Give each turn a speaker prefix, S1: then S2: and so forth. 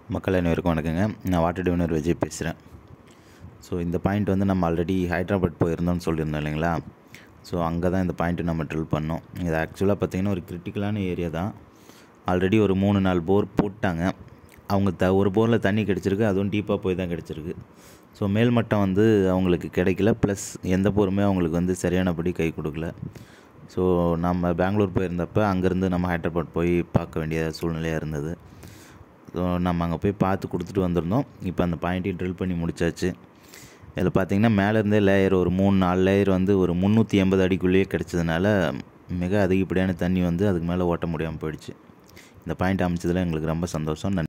S1: மக்கள் அனைவருக்கும் வணக்கங்க நான் வாட்டர் டிவினர் விஜய் பேசுகிறேன் ஸோ இந்த பாயிண்ட் வந்து நம்ம ஆல்ரெடி ஹைதராபாத் போயிருந்தோம்னு சொல்லியிருந்தோம் இல்லைங்களா ஸோ அங்கே தான் இந்த பாயிண்ட்டு நம்ம ட்ரில் பண்ணோம் இது ஆக்சுவலாக பார்த்திங்கன்னா ஒரு கிரிட்டிக்கலான ஏரியா தான் ஆல்ரெடி ஒரு மூணு நாலு போர் போட்டாங்க அவங்க த ஒரு போரில் தண்ணி கிடச்சிருக்கு அதுவும் டீப்பாக போய் தான் கிடச்சிருக்கு ஸோ மேல்மட்டம் வந்து அவங்களுக்கு கிடைக்கல ப்ளஸ் எந்த போருமே அவங்களுக்கு வந்து சரியானபடி கை கொடுக்கல ஸோ நம்ம பெங்களூர் போயிருந்தப்போ அங்கேருந்து நம்ம ஹைதராபாத் போய் பார்க்க வேண்டிய சூழ்நிலையாக இருந்தது ஸோ நம்ம அங்கே போய் பார்த்து கொடுத்துட்டு வந்திருந்தோம் இப்போ அந்த பாயிண்ட்டையும் ட்ரில் பண்ணி முடிச்சாச்சு இதில் பார்த்தீங்கன்னா மேலேருந்தே லேயர் ஒரு மூணு நாலு லேயர் வந்து ஒரு முந்நூற்றி எண்பது அடிக்குள்ளேயே கிடச்சதுனால மிக அதிகப்படியான தண்ணி வந்து அதுக்கு மேலே ஓட்ட முடியாமல் போயிடுச்சு இந்த பாயிண்ட் அமைச்சதில் எங்களுக்கு ரொம்ப சந்தோஷம் நன்றி